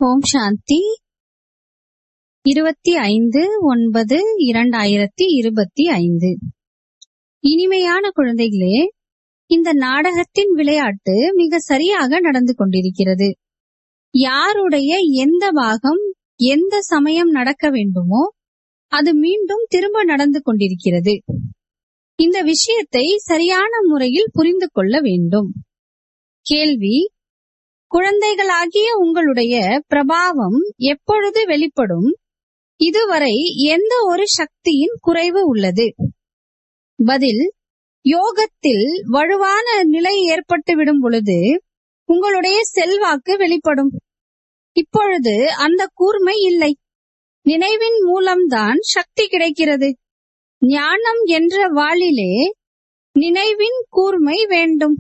ஓம் சாந்தி இருபத்தி ஐந்து ஒன்பது இரண்டாயிரத்தி இருபத்தி ஐந்து இனிமையான குழந்தைகளே இந்த நாடகத்தின் விளையாட்டு மிக சரியாக நடந்து கொண்டிருக்கிறது யாருடைய எந்த பாகம் எந்த சமயம் நடக்க வேண்டுமோ அது மீண்டும் திரும்ப நடந்து கொண்டிருக்கிறது இந்த விஷயத்தை சரியான முறையில் புரிந்து கொள்ள வேண்டும் கேள்வி குழந்தைகளாகிய உங்களுடைய பிரபாவம் எப்பொழுது வெளிப்படும் இதுவரை எந்த ஒரு சக்தியின் குறைவு உள்ளது பதில் யோகத்தில் வலுவான நிலை ஏற்பட்டுவிடும் பொழுது உங்களுடைய செல்வாக்கு வெளிப்படும் இப்பொழுது அந்த கூர்மை இல்லை நினைவின் மூலம்தான் சக்தி கிடைக்கிறது ஞானம் என்ற வாளிலே நினைவின் கூர்மை வேண்டும்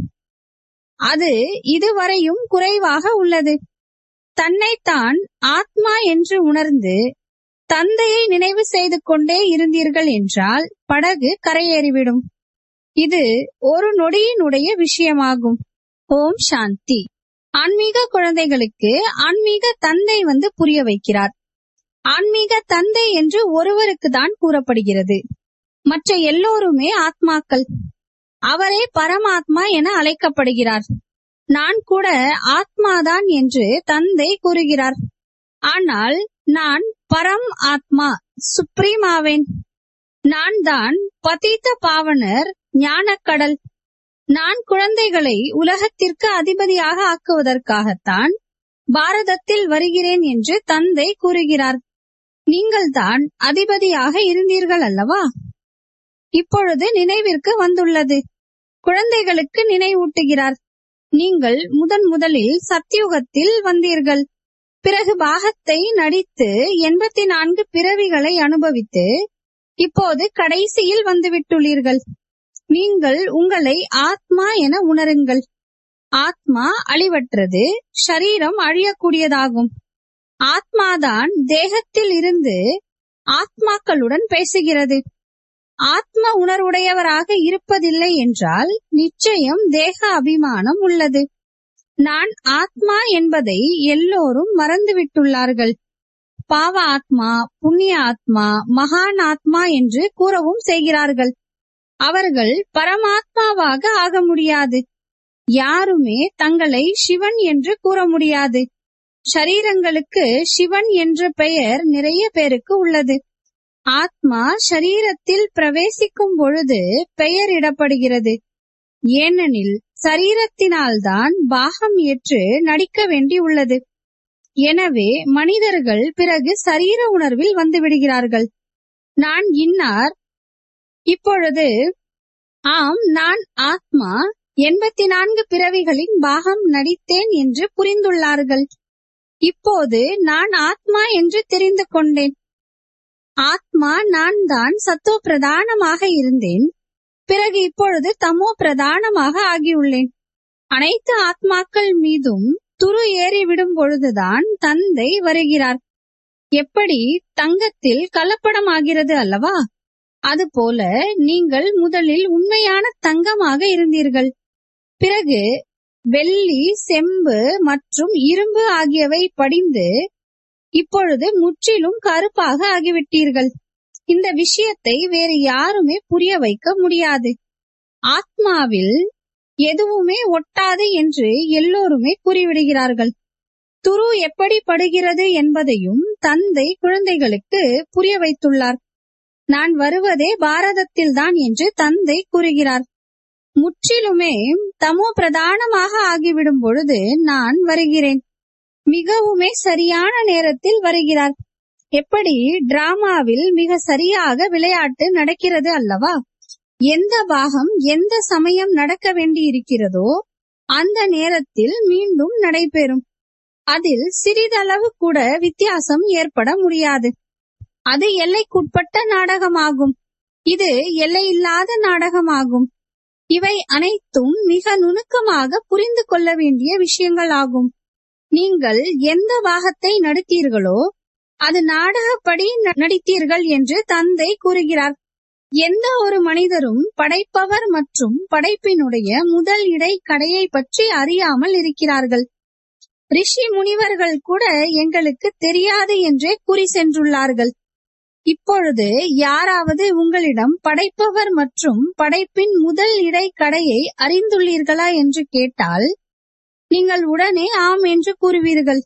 அது இதுவரையும் குறைவாக உள்ளது தன்னைத்தான் ஆத்மா என்று உணர்ந்து தந்தையை நினைவு செய்து கொண்டே இருந்தீர்கள் என்றால் படகு கரையேறிவிடும் இது ஒரு நொடியினுடைய விஷயமாகும் ஓம் சாந்தி ஆன்மீக குழந்தைகளுக்கு ஆன்மீக தந்தை வந்து புரிய வைக்கிறார் ஆன்மீக தந்தை என்று ஒருவருக்கு தான் கூறப்படுகிறது மற்ற எல்லோருமே ஆத்மாக்கள் அவரே பரமாத்மா என அழைக்கப்படுகிறார் நான் கூட ஆத்மாதான் என்று தந்தை கூறுகிறார் ஆனால் நான் பரம் ஆத்மா சுப்ரீம் ஆவேன் நான் தான் பதீத்த பாவனர் ஞானக்கடல் நான் குழந்தைகளை உலகத்திற்கு அதிபதியாக ஆக்குவதற்காகத்தான் பாரதத்தில் வருகிறேன் என்று தந்தை கூறுகிறார் நீங்கள்தான் அதிபதியாக இருந்தீர்கள் அல்லவா இப்பொழுது நினைவிற்கு வந்துள்ளது குழந்தைகளுக்கு நினைவூட்டுகிறார் நீங்கள் முதன் முதலில் சத்தியுகத்தில் வந்தீர்கள் பிறகு பாகத்தை நடித்து எண்பத்தி நான்கு பிறவிகளை அனுபவித்து இப்போது கடைசியில் வந்துவிட்டுள்ளீர்கள் நீங்கள் உங்களை ஆத்மா என உணருங்கள் ஆத்மா அழிவற்றது ஷரீரம் அழியக்கூடியதாகும் ஆத்மாதான் தேகத்தில் இருந்து ஆத்மாக்களுடன் பேசுகிறது ஆத்ம உணர்வுடையவராக இருப்பதில்லை என்றால் நிச்சயம் தேக அபிமானம் உள்ளது நான் ஆத்மா என்பதை எல்லோரும் மறந்துவிட்டுள்ளார்கள் பாவ ஆத்மா புண்ணிய ஆத்மா மகான் ஆத்மா என்று கூறவும் செய்கிறார்கள் அவர்கள் பரமாத்மாவாக ஆக முடியாது யாருமே தங்களை சிவன் என்று கூற முடியாது ஷரீரங்களுக்கு சிவன் என்ற பெயர் நிறைய பேருக்கு உள்ளது ஆத்மா ஷரீரத்தில் பிரவேசிக்கும் பொழுது பெயரிடப்படுகிறது ஏனெனில் சரீரத்தினால்தான் பாகம் ஏற்று நடிக்க வேண்டியுள்ளது எனவே மனிதர்கள் பிறகு சரீர உணர்வில் வந்து விடுகிறார்கள் நான் இன்னார் இப்பொழுது ஆம் நான் ஆத்மா எண்பத்தி நான்கு பிறவிகளின் பாகம் நடித்தேன் என்று புரிந்துள்ளார்கள் இப்போது நான் ஆத்மா என்று தெரிந்து கொண்டேன் ஆத்மா நான் தான் சத்தோ பிரதானமாக இருந்தேன் பிறகு இப்பொழுது தமோ பிரதானமாக ஆகியுள்ளேன் அனைத்து ஆத்மாக்கள் மீதும் துரு ஏறிவிடும் பொழுதுதான் தந்தை வருகிறார் எப்படி தங்கத்தில் கலப்படம் ஆகிறது அல்லவா அதுபோல நீங்கள் முதலில் உண்மையான தங்கமாக இருந்தீர்கள் பிறகு வெள்ளி செம்பு மற்றும் இரும்பு ஆகியவை படிந்து இப்பொழுது முற்றிலும் கருப்பாக ஆகிவிட்டீர்கள் இந்த விஷயத்தை வேறு யாருமே புரிய வைக்க முடியாது ஆத்மாவில் எதுவுமே ஒட்டாது என்று எல்லோருமே கூறிவிடுகிறார்கள் துரு எப்படி படுகிறது என்பதையும் தந்தை குழந்தைகளுக்கு புரிய வைத்துள்ளார் நான் வருவதே பாரதத்தில்தான் என்று தந்தை கூறுகிறார் முற்றிலுமே தமோ பிரதானமாக ஆகிவிடும் பொழுது நான் வருகிறேன் மிகவுமே சரியான நேரத்தில் வருகிறார் எப்படி டிராமாவில் மிக சரியாக விளையாட்டு நடக்கிறது அல்லவா எந்த பாகம் எந்த சமயம் நடக்க வேண்டி இருக்கிறதோ அந்த நேரத்தில் மீண்டும் நடைபெறும் அதில் சிறிதளவு கூட வித்தியாசம் ஏற்பட முடியாது அது எல்லைக்குட்பட்ட நாடகமாகும் இது எல்லையில்லாத நாடகமாகும் இவை அனைத்தும் மிக நுணுக்கமாக புரிந்து கொள்ள வேண்டிய விஷயங்கள் ஆகும் நீங்கள் எந்த பாகத்தை நடித்தீர்களோ அது நாடகப்படி நடித்தீர்கள் என்று தந்தை கூறுகிறார் எந்த ஒரு மனிதரும் படைப்பவர் மற்றும் படைப்பினுடைய முதல் இடை கடையை பற்றி அறியாமல் இருக்கிறார்கள் ரிஷி முனிவர்கள் கூட எங்களுக்கு தெரியாது என்றே கூறி சென்றுள்ளார்கள் இப்பொழுது யாராவது உங்களிடம் படைப்பவர் மற்றும் படைப்பின் முதல் இடை கடையை அறிந்துள்ளீர்களா என்று கேட்டால் நீங்கள் உடனே ஆம் என்று கூறுவீர்கள்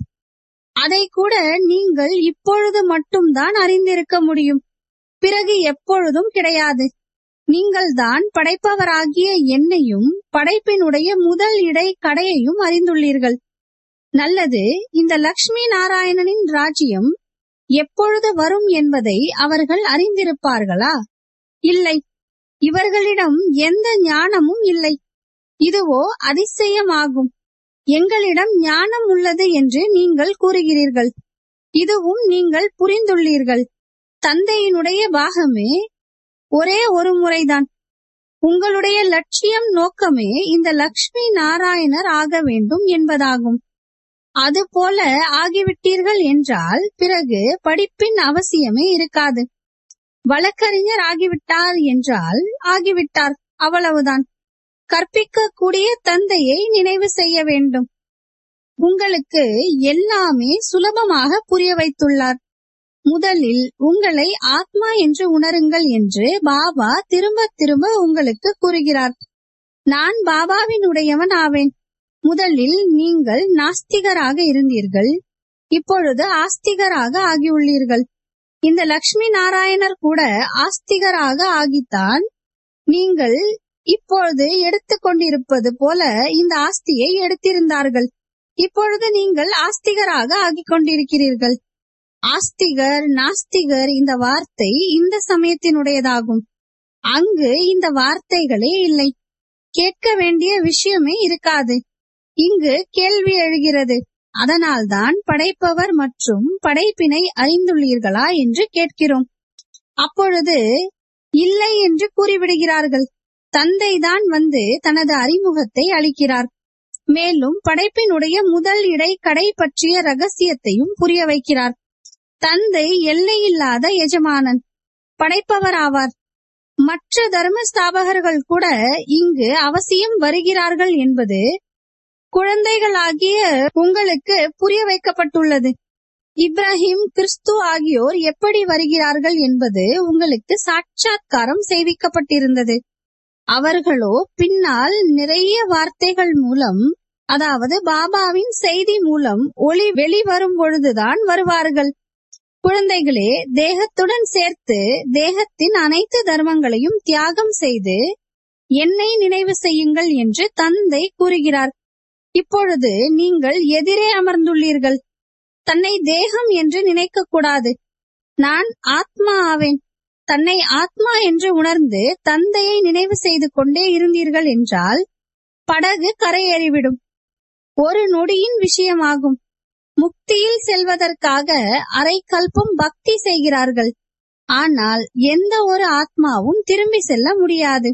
அதை கூட நீங்கள் இப்பொழுது மட்டும்தான் அறிந்திருக்க முடியும் பிறகு எப்பொழுதும் கிடையாது நீங்கள் தான் படைப்பவராகிய என்னையும் படைப்பினுடைய முதல் இடை கடையையும் அறிந்துள்ளீர்கள் நல்லது இந்த லக்ஷ்மி நாராயணனின் ராஜ்யம் எப்பொழுது வரும் என்பதை அவர்கள் அறிந்திருப்பார்களா இல்லை இவர்களிடம் எந்த ஞானமும் இல்லை இதுவோ அதிசயமாகும் எங்களிடம் ஞானம் உள்ளது என்று நீங்கள் கூறுகிறீர்கள் இதுவும் நீங்கள் புரிந்துள்ளீர்கள் தந்தையினுடைய பாகமே ஒரே ஒரு முறைதான் உங்களுடைய லட்சியம் நோக்கமே இந்த லக்ஷ்மி நாராயணர் ஆக வேண்டும் என்பதாகும் அதுபோல ஆகிவிட்டீர்கள் என்றால் பிறகு படிப்பின் அவசியமே இருக்காது வழக்கறிஞர் ஆகிவிட்டார் என்றால் ஆகிவிட்டார் அவ்வளவுதான் கற்பிக்கக்கூடிய தந்தையை நினைவு செய்ய வேண்டும் உங்களுக்கு எல்லாமே சுலபமாக புரிய வைத்துள்ளார் முதலில் உங்களை ஆத்மா என்று உணருங்கள் என்று பாபா திரும்ப திரும்ப உங்களுக்கு கூறுகிறார் நான் பாபாவினுடையவன் ஆவேன் முதலில் நீங்கள் நாஸ்திகராக இருந்தீர்கள் இப்பொழுது ஆஸ்திகராக ஆகியுள்ளீர்கள் இந்த லக்ஷ்மி நாராயணர் கூட ஆஸ்திகராக ஆகித்தான் நீங்கள் இப்பொழுது எடுத்துக்கொண்டிருப்பது போல இந்த ஆஸ்தியை எடுத்திருந்தார்கள் இப்பொழுது நீங்கள் ஆஸ்திகராக ஆகிக் கொண்டிருக்கிறீர்கள் ஆஸ்திகர் நாஸ்திகர் இந்த வார்த்தை இந்த சமயத்தினுடையதாகும் அங்கு இந்த வார்த்தைகளே இல்லை கேட்க வேண்டிய விஷயமே இருக்காது இங்கு கேள்வி எழுகிறது அதனால்தான் படைப்பவர் மற்றும் படைப்பினை அறிந்துள்ளீர்களா என்று கேட்கிறோம் அப்பொழுது இல்லை என்று கூறிவிடுகிறார்கள் தந்தைதான் வந்து தனது அறிமுகத்தை அளிக்கிறார் மேலும் படைப்பினுடைய முதல் இடை கடை பற்றிய ரகசியத்தையும் புரிய வைக்கிறார் தந்தை எல்லையில்லாத எஜமானன் படைப்பவர் ஆவார் மற்ற தர்ம ஸ்தாபகர்கள் கூட இங்கு அவசியம் வருகிறார்கள் என்பது குழந்தைகளாகிய உங்களுக்கு புரிய வைக்கப்பட்டுள்ளது இப்ராஹிம் கிறிஸ்து ஆகியோர் எப்படி வருகிறார்கள் என்பது உங்களுக்கு சாட்சாத்காரம் செய்விக்கப்பட்டிருந்தது அவர்களோ பின்னால் நிறைய வார்த்தைகள் மூலம் அதாவது பாபாவின் செய்தி மூலம் ஒளி வெளிவரும் பொழுதுதான் வருவார்கள் குழந்தைகளே தேகத்துடன் சேர்த்து தேகத்தின் அனைத்து தர்மங்களையும் தியாகம் செய்து என்னை நினைவு செய்யுங்கள் என்று தந்தை கூறுகிறார் இப்பொழுது நீங்கள் எதிரே அமர்ந்துள்ளீர்கள் தன்னை தேகம் என்று நினைக்க கூடாது நான் ஆத்மா ஆவேன் தன்னை ஆத்மா என்று உணர்ந்து தந்தையை நினைவு செய்து கொண்டே இருந்தீர்கள் என்றால் படகு கரையேறிவிடும் ஒரு நொடியின் விஷயமாகும் முக்தியில் செல்வதற்காக அரை கல்பம் பக்தி செய்கிறார்கள் ஆனால் எந்த ஒரு ஆத்மாவும் திரும்பி செல்ல முடியாது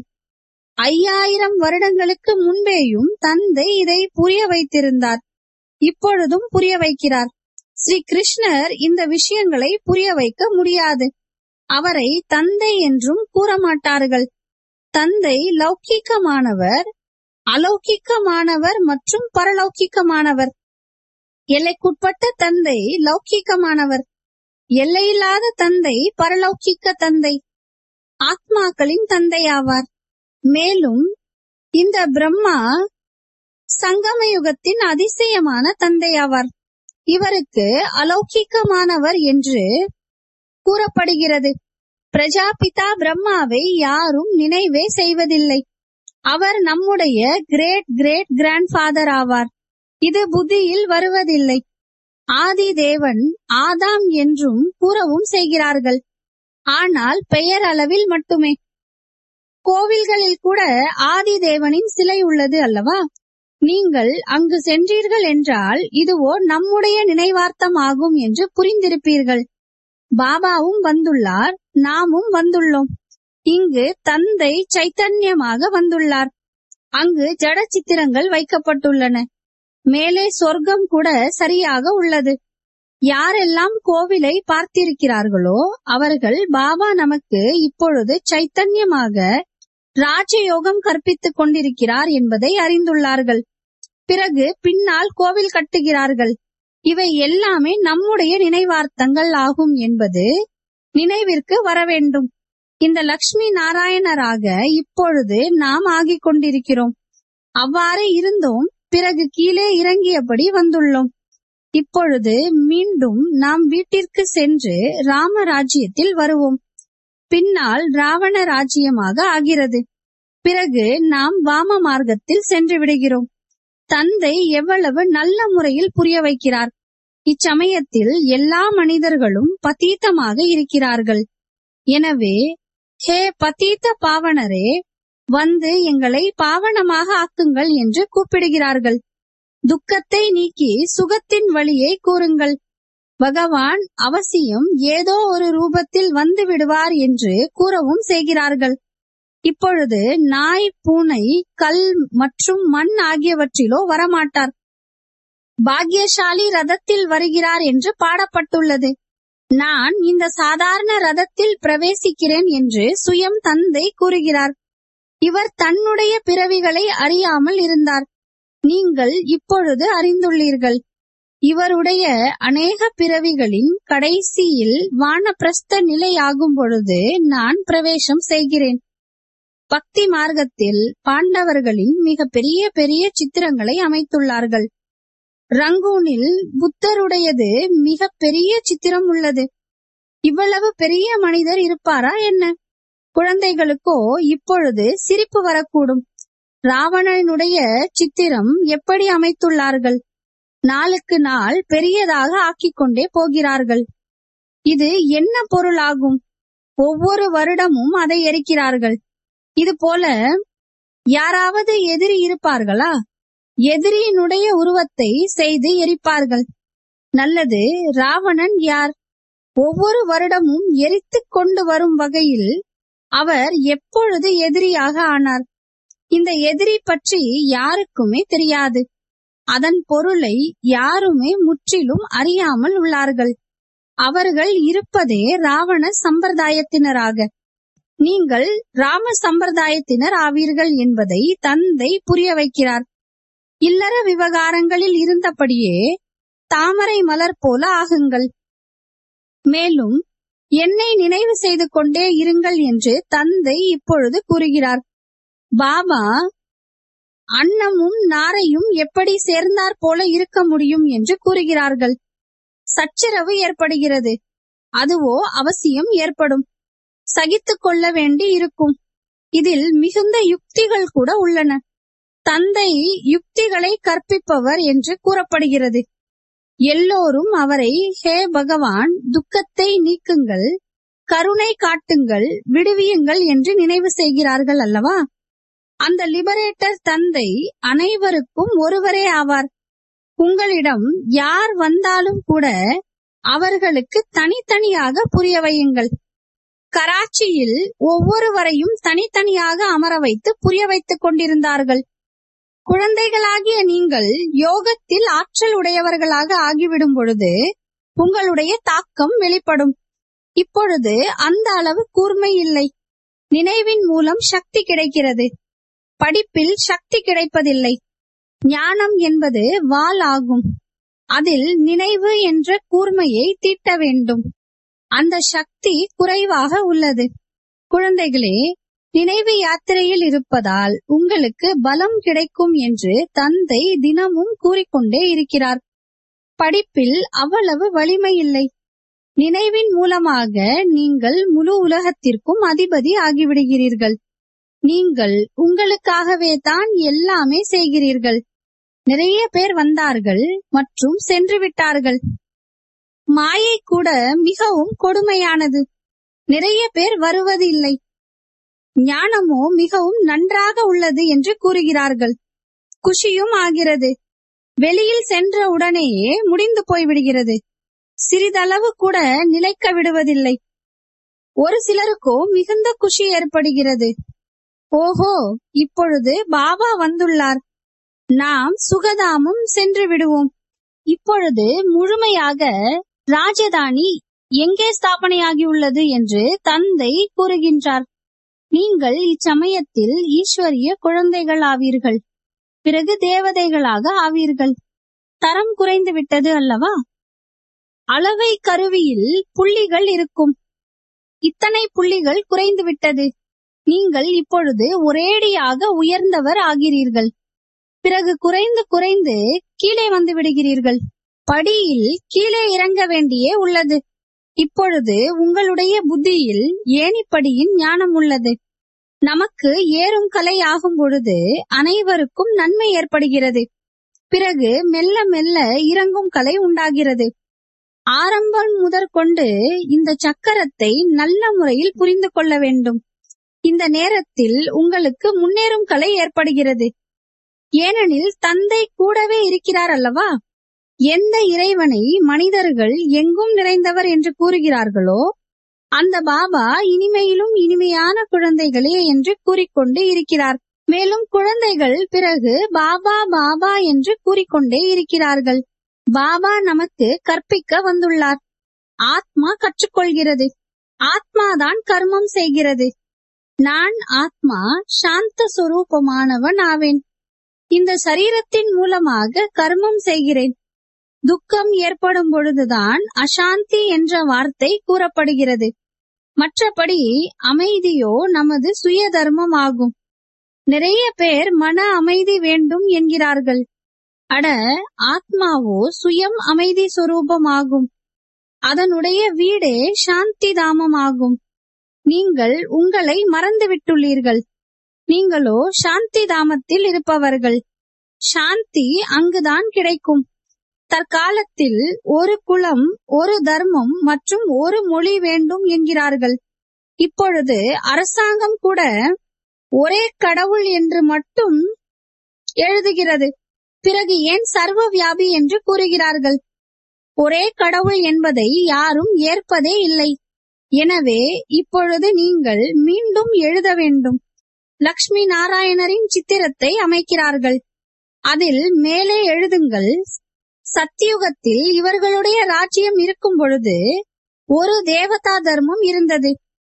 ஐயாயிரம் வருடங்களுக்கு முன்பேயும் தந்தை இதை புரிய வைத்திருந்தார் இப்பொழுதும் புரிய வைக்கிறார் ஸ்ரீ கிருஷ்ணர் இந்த விஷயங்களை புரிய வைக்க முடியாது அவரை தந்தை என்றும் கூற மாட்டார்கள் தந்தை லௌகிக்கமானவர் அலௌகிக்கமானவர் மற்றும் பரலௌகிக்கமானவர் எல்லைக்குட்பட்ட தந்தை லௌகிக்கமானவர் எல்லையில்லாத தந்தை பரலௌகிக்க தந்தை ஆத்மாக்களின் தந்தை ஆவார் மேலும் இந்த பிரம்மா சங்கம யுகத்தின் அதிசயமான தந்தை ஆவார் இவருக்கு அலௌகிக்கமானவர் என்று கூறப்படுகிறது பிரஜாபிதா பிரம்மாவை யாரும் நினைவே செய்வதில்லை அவர் நம்முடைய கிரேட் கிரேட் கிராண்ட் ஃபாதர் ஆவார் இது புத்தியில் வருவதில்லை ஆதி தேவன் ஆதாம் என்றும் கூறவும் செய்கிறார்கள் ஆனால் பெயர் அளவில் மட்டுமே கோவில்களில் கூட ஆதி தேவனின் சிலை உள்ளது அல்லவா நீங்கள் அங்கு சென்றீர்கள் என்றால் இதுவோ நம்முடைய நினைவார்த்தம் ஆகும் என்று புரிந்திருப்பீர்கள் பாபாவும் வந்துள்ளார் நாமும் வந்துள்ளோம் இங்கு தந்தை சைத்தன்யமாக வந்துள்ளார் அங்கு ஜட சித்திரங்கள் வைக்கப்பட்டுள்ளன மேலே சொர்க்கம் கூட சரியாக உள்ளது யாரெல்லாம் கோவிலை பார்த்திருக்கிறார்களோ அவர்கள் பாபா நமக்கு இப்பொழுது சைத்தன்யமாக ராஜயோகம் கற்பித்துக் கொண்டிருக்கிறார் என்பதை அறிந்துள்ளார்கள் பிறகு பின்னால் கோவில் கட்டுகிறார்கள் இவை எல்லாமே நம்முடைய நினைவார்த்தங்கள் ஆகும் என்பது நினைவிற்கு வர வேண்டும் இந்த லக்ஷ்மி நாராயணராக இப்பொழுது நாம் ஆகிக் கொண்டிருக்கிறோம் அவ்வாறு இருந்தோம் பிறகு கீழே இறங்கியபடி வந்துள்ளோம் இப்பொழுது மீண்டும் நாம் வீட்டிற்கு சென்று ராம ராஜ்யத்தில் வருவோம் பின்னால் ராவண ராஜ்யமாக ஆகிறது பிறகு நாம் வாம மார்க்கத்தில் சென்று விடுகிறோம் தந்தை எவ்வளவு நல்ல முறையில் புரிய வைக்கிறார் இச்சமயத்தில் எல்லா மனிதர்களும் பதீத்தமாக இருக்கிறார்கள் எனவே ஹே பதீத்த பாவனரே வந்து எங்களை பாவனமாக ஆக்குங்கள் என்று கூப்பிடுகிறார்கள் துக்கத்தை நீக்கி சுகத்தின் வழியை கூறுங்கள் பகவான் அவசியம் ஏதோ ஒரு ரூபத்தில் வந்து விடுவார் என்று கூறவும் செய்கிறார்கள் இப்பொழுது நாய் பூனை கல் மற்றும் மண் ஆகியவற்றிலோ வரமாட்டார் பாக்யசாலி ரதத்தில் வருகிறார் என்று பாடப்பட்டுள்ளது நான் இந்த சாதாரண ரதத்தில் பிரவேசிக்கிறேன் என்று சுயம் தந்தை கூறுகிறார் இவர் தன்னுடைய பிறவிகளை அறியாமல் இருந்தார் நீங்கள் இப்பொழுது அறிந்துள்ளீர்கள் இவருடைய அநேக பிறவிகளின் கடைசியில் வானப்பிரஸ்த நிலையாகும் பொழுது நான் பிரவேசம் செய்கிறேன் பக்தி மார்க்கத்தில் பாண்டவர்களின் மிக பெரிய பெரிய சித்திரங்களை அமைத்துள்ளார்கள் ரங்கூனில் புத்தருடையது மிக பெரிய சித்திரம் உள்ளது இவ்வளவு பெரிய மனிதர் இருப்பாரா என்ன குழந்தைகளுக்கோ இப்பொழுது சிரிப்பு வரக்கூடும் ராவணனுடைய சித்திரம் எப்படி அமைத்துள்ளார்கள் நாளுக்கு நாள் பெரியதாக ஆக்கிக் கொண்டே போகிறார்கள் இது என்ன பொருளாகும் ஒவ்வொரு வருடமும் அதை எரிக்கிறார்கள் இது போல யாராவது எதிரி இருப்பார்களா எதிரியினுடைய உருவத்தை செய்து எரிப்பார்கள் நல்லது ராவணன் யார் ஒவ்வொரு வருடமும் எரித்துக் கொண்டு வரும் வகையில் அவர் எப்பொழுது எதிரியாக ஆனார் இந்த எதிரி பற்றி யாருக்குமே தெரியாது அதன் பொருளை யாருமே முற்றிலும் அறியாமல் உள்ளார்கள் அவர்கள் இருப்பதே ராவண சம்பிரதாயத்தினராக நீங்கள் ராம சம்பிரதாயத்தினர் ஆவீர்கள் என்பதை தந்தை புரிய வைக்கிறார் இல்லற விவகாரங்களில் இருந்தபடியே தாமரை மலர் போல ஆகுங்கள் மேலும் என்னை நினைவு செய்து கொண்டே இருங்கள் என்று தந்தை இப்பொழுது கூறுகிறார் பாபா அன்னமும் நாரையும் எப்படி சேர்ந்தாற் போல இருக்க முடியும் என்று கூறுகிறார்கள் சச்சரவு ஏற்படுகிறது அதுவோ அவசியம் ஏற்படும் சகித்துக் கொள்ள வேண்டி இருக்கும் இதில் மிகுந்த யுக்திகள் கூட உள்ளன தந்தை யுக்திகளை கற்பிப்பவர் என்று கூறப்படுகிறது எல்லோரும் அவரை ஹே பகவான் துக்கத்தை நீக்குங்கள் கருணை காட்டுங்கள் விடுவியுங்கள் என்று நினைவு செய்கிறார்கள் அல்லவா அந்த லிபரேட்டர் தந்தை அனைவருக்கும் ஒருவரே ஆவார் உங்களிடம் யார் வந்தாலும் கூட அவர்களுக்கு தனித்தனியாக புரிய வையுங்கள் கராச்சியில் ஒவ்வொருவரையும் தனித்தனியாக அமர வைத்து புரிய வைத்துக் கொண்டிருந்தார்கள் குழந்தைகளாகிய நீங்கள் யோகத்தில் ஆற்றல் உடையவர்களாக ஆகிவிடும் பொழுது உங்களுடைய தாக்கம் வெளிப்படும் இப்பொழுது அந்த அளவு கூர்மை இல்லை நினைவின் மூலம் சக்தி கிடைக்கிறது படிப்பில் சக்தி கிடைப்பதில்லை ஞானம் என்பது வால் ஆகும் அதில் நினைவு என்ற கூர்மையை தீட்ட வேண்டும் அந்த சக்தி குறைவாக உள்ளது குழந்தைகளே நினைவு யாத்திரையில் இருப்பதால் உங்களுக்கு பலம் கிடைக்கும் என்று தந்தை தினமும் கூறிக்கொண்டே இருக்கிறார் படிப்பில் அவ்வளவு வலிமை இல்லை நினைவின் மூலமாக நீங்கள் முழு உலகத்திற்கும் அதிபதி ஆகிவிடுகிறீர்கள் நீங்கள் உங்களுக்காகவே தான் எல்லாமே செய்கிறீர்கள் நிறைய பேர் வந்தார்கள் மற்றும் சென்று விட்டார்கள் மாயை கூட மிகவும் கொடுமையானது நிறைய பேர் வருவது இல்லை ஞானமோ மிகவும் நன்றாக உள்ளது என்று கூறுகிறார்கள் குஷியும் ஆகிறது வெளியில் சென்ற உடனேயே முடிந்து போய்விடுகிறது சிறிதளவு கூட நிலைக்க விடுவதில்லை ஒரு சிலருக்கோ மிகுந்த குஷி ஏற்படுகிறது ஓஹோ இப்பொழுது பாபா வந்துள்ளார் நாம் சுகதாமும் சென்று விடுவோம் இப்பொழுது முழுமையாக ராஜதானி எங்கே ஸ்தாபனையாகியுள்ளது என்று தந்தை கூறுகின்றார் நீங்கள் இச்சமயத்தில் ஈஸ்வரிய குழந்தைகள் ஆவீர்கள் பிறகு தேவதைகளாக ஆவீர்கள் தரம் குறைந்து விட்டது அல்லவா அளவை கருவியில் புள்ளிகள் இருக்கும் இத்தனை புள்ளிகள் குறைந்து விட்டது நீங்கள் இப்பொழுது ஒரேடியாக உயர்ந்தவர் ஆகிறீர்கள் பிறகு குறைந்து குறைந்து கீழே வந்து விடுகிறீர்கள் படியில் கீழே இறங்க வேண்டியே உள்ளது இப்பொழுது உங்களுடைய புத்தியில் ஏணிப்படியின் ஞானம் உள்ளது நமக்கு ஏறும் கலை ஆகும் பொழுது அனைவருக்கும் நன்மை ஏற்படுகிறது பிறகு மெல்ல மெல்ல இறங்கும் கலை உண்டாகிறது ஆரம்பம் முதற்கொண்டு இந்த சக்கரத்தை நல்ல முறையில் புரிந்து கொள்ள வேண்டும் இந்த நேரத்தில் உங்களுக்கு முன்னேறும் கலை ஏற்படுகிறது ஏனெனில் தந்தை கூடவே இருக்கிறார் அல்லவா எந்த இறைவனை மனிதர்கள் எங்கும் நிறைந்தவர் என்று கூறுகிறார்களோ அந்த பாபா இனிமையிலும் இனிமையான குழந்தைகளே என்று கூறிக்கொண்டு இருக்கிறார் மேலும் குழந்தைகள் பிறகு பாபா பாபா என்று கூறிக்கொண்டே இருக்கிறார்கள் பாபா நமக்கு கற்பிக்க வந்துள்ளார் ஆத்மா கற்றுக்கொள்கிறது ஆத்மாதான் கர்மம் செய்கிறது நான் ஆத்மா சாந்த சுரூபமானவன் ஆவேன் இந்த சரீரத்தின் மூலமாக கர்மம் செய்கிறேன் துக்கம் ஏற்படும் பொழுதுதான் அசாந்தி என்ற வார்த்தை கூறப்படுகிறது மற்றபடி அமைதியோ நமது சுய தர்மம் ஆகும் நிறைய பேர் மன அமைதி வேண்டும் என்கிறார்கள் அட ஆத்மாவோ சுயம் அமைதி சொரூபமாகும் அதனுடைய வீடே சாந்தி தாமமாகும் நீங்கள் உங்களை மறந்துவிட்டுள்ளீர்கள் நீங்களோ சாந்தி தாமத்தில் இருப்பவர்கள் சாந்தி அங்குதான் கிடைக்கும் தற்காலத்தில் ஒரு குலம் ஒரு தர்மம் மற்றும் ஒரு மொழி வேண்டும் என்கிறார்கள் இப்பொழுது அரசாங்கம் கூட ஒரே கடவுள் என்று மட்டும் எழுதுகிறது பிறகு ஏன் சர்வ வியாபி என்று கூறுகிறார்கள் ஒரே கடவுள் என்பதை யாரும் ஏற்பதே இல்லை எனவே இப்பொழுது நீங்கள் மீண்டும் எழுத வேண்டும் லக்ஷ்மி நாராயணரின் சித்திரத்தை அமைக்கிறார்கள் அதில் மேலே எழுதுங்கள் சத்தியுகத்தில் இவர்களுடைய ராஜ்யம் இருக்கும் பொழுது ஒரு தேவதா தர்மம் இருந்தது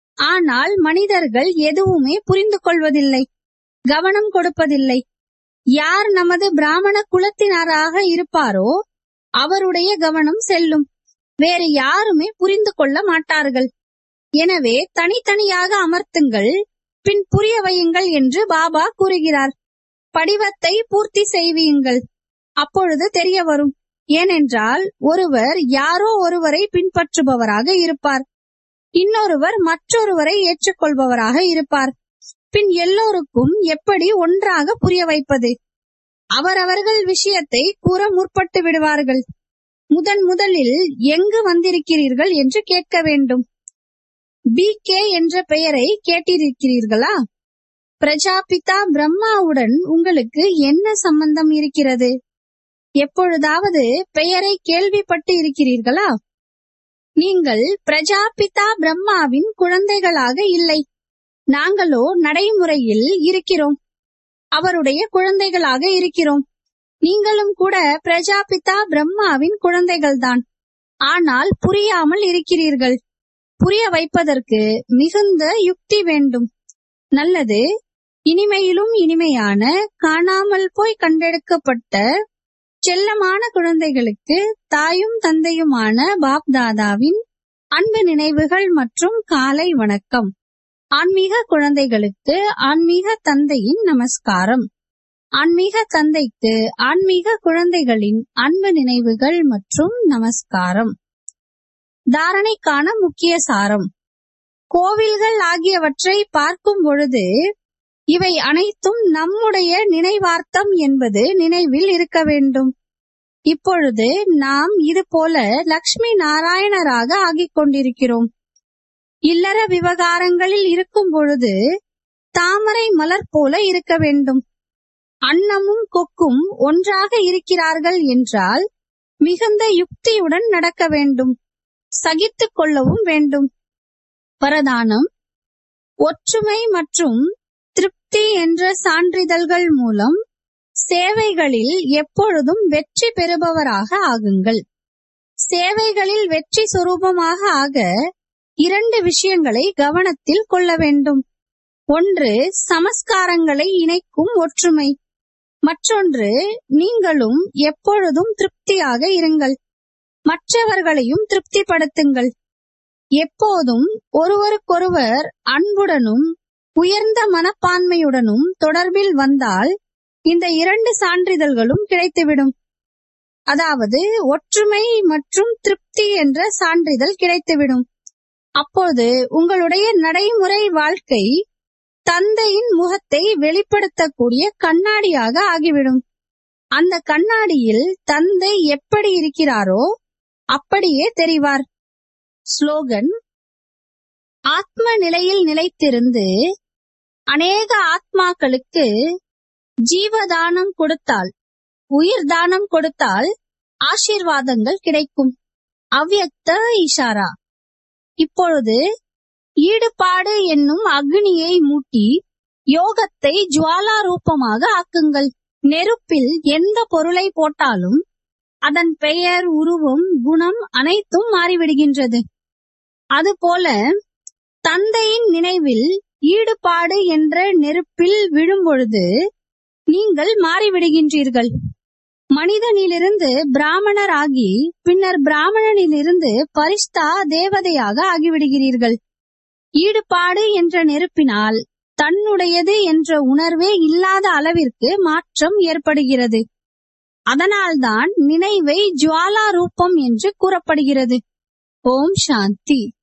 ஆனால் மனிதர்கள் எதுவுமே புரிந்து கொள்வதில்லை கவனம் கொடுப்பதில்லை யார் நமது பிராமண குலத்தினராக இருப்பாரோ அவருடைய கவனம் செல்லும் வேறு யாருமே புரிந்து கொள்ள மாட்டார்கள் எனவே தனித்தனியாக அமர்த்துங்கள் பின் புரிய வையுங்கள் என்று பாபா கூறுகிறார் படிவத்தை பூர்த்தி செய்வீங்கள் அப்பொழுது தெரிய வரும் ஏனென்றால் ஒருவர் யாரோ ஒருவரை பின்பற்றுபவராக இருப்பார் இன்னொருவர் மற்றொருவரை ஏற்றுக்கொள்பவராக இருப்பார் பின் எல்லோருக்கும் எப்படி ஒன்றாக புரிய வைப்பது அவரவர்கள் விஷயத்தை கூற முற்பட்டு விடுவார்கள் முதன் முதலில் எங்கு வந்திருக்கிறீர்கள் என்று கேட்க வேண்டும் பி கே என்ற பெயரை கேட்டிருக்கிறீர்களா பிரஜாபிதா பிரம்மாவுடன் உங்களுக்கு என்ன சம்பந்தம் இருக்கிறது எப்பொழுதாவது பெயரை கேள்விப்பட்டு இருக்கிறீர்களா நீங்கள் பிரஜாபிதா பிரம்மாவின் குழந்தைகளாக இல்லை நாங்களோ நடைமுறையில் இருக்கிறோம் அவருடைய குழந்தைகளாக இருக்கிறோம் நீங்களும் கூட பிரஜாபிதா பிரம்மாவின் குழந்தைகள்தான் ஆனால் புரியாமல் இருக்கிறீர்கள் புரிய வைப்பதற்கு மிகுந்த யுக்தி வேண்டும் நல்லது இனிமையிலும் இனிமையான காணாமல் போய் கண்டெடுக்கப்பட்ட செல்லமான குழந்தைகளுக்கு தாயும் தந்தையுமான பாப் தாதாவின் அன்பு நினைவுகள் மற்றும் காலை வணக்கம் ஆன்மீக குழந்தைகளுக்கு ஆன்மீக தந்தையின் நமஸ்காரம் ஆன்மீக தந்தைக்கு ஆன்மீக குழந்தைகளின் அன்பு நினைவுகள் மற்றும் நமஸ்காரம் தாரணைக்கான முக்கிய சாரம் கோவில்கள் ஆகியவற்றை பார்க்கும் பொழுது இவை அனைத்தும் நம்முடைய நினைவார்த்தம் என்பது நினைவில் இருக்க வேண்டும் இப்பொழுது நாம் இது போல லக்ஷ்மி நாராயணராக ஆகிக் கொண்டிருக்கிறோம் இல்லற விவகாரங்களில் இருக்கும் பொழுது தாமரை மலர் போல இருக்க வேண்டும் அன்னமும் கொக்கும் ஒன்றாக இருக்கிறார்கள் என்றால் மிகுந்த யுக்தியுடன் நடக்க வேண்டும் சகித்துக் கொள்ளவும் வேண்டும் வரதானம் ஒற்றுமை மற்றும் திருப்தி என்ற சான்றிதழ்கள் மூலம் சேவைகளில் எப்பொழுதும் வெற்றி பெறுபவராக ஆகுங்கள் சேவைகளில் வெற்றி சுரூபமாக ஆக இரண்டு விஷயங்களை கவனத்தில் கொள்ள வேண்டும் ஒன்று சமஸ்காரங்களை இணைக்கும் ஒற்றுமை மற்றொன்று நீங்களும் எப்பொழுதும் திருப்தியாக இருங்கள் மற்றவர்களையும் திருப்திப்படுத்துங்கள் எப்போதும் ஒருவருக்கொருவர் அன்புடனும் உயர்ந்த மனப்பான்மையுடனும் தொடர்பில் வந்தால் இந்த இரண்டு சான்றிதழ்களும் கிடைத்துவிடும் அதாவது ஒற்றுமை மற்றும் திருப்தி என்ற சான்றிதழ் கிடைத்துவிடும் அப்போது உங்களுடைய நடைமுறை வாழ்க்கை தந்தையின் முகத்தை வெளிப்படுத்தக்கூடிய கண்ணாடியாக ஆகிவிடும் அந்த கண்ணாடியில் தந்தை எப்படி இருக்கிறாரோ அப்படியே தெரிவார் ஸ்லோகன் ஆத்ம நிலையில் நிலைத்திருந்து அநேக ஆத்மாக்களுக்கு ஜீவதானம் கொடுத்தால் உயிர் தானம் கொடுத்தால் ஆசீர்வாதங்கள் கிடைக்கும் அவ்யக்த இஷாரா இப்பொழுது ஈடுபாடு என்னும் அக்னியை மூட்டி யோகத்தை ஜுவாலா ரூபமாக ஆக்குங்கள் நெருப்பில் எந்த பொருளை போட்டாலும் அதன் பெயர் உருவம் குணம் அனைத்தும் மாறிவிடுகின்றது அதுபோல தந்தையின் நினைவில் ஈடுபாடு என்ற நெருப்பில் விழும்பொழுது நீங்கள் மாறிவிடுகின்றீர்கள் மனிதனிலிருந்து பிராமணராகி பின்னர் பிராமணனிலிருந்து பரிஷ்டா தேவதையாக ஆகிவிடுகிறீர்கள் ஈடுபாடு என்ற நெருப்பினால் தன்னுடையது என்ற உணர்வே இல்லாத அளவிற்கு மாற்றம் ஏற்படுகிறது அதனால்தான் நினைவை ஜுவாலா ரூபம் என்று கூறப்படுகிறது ஓம் சாந்தி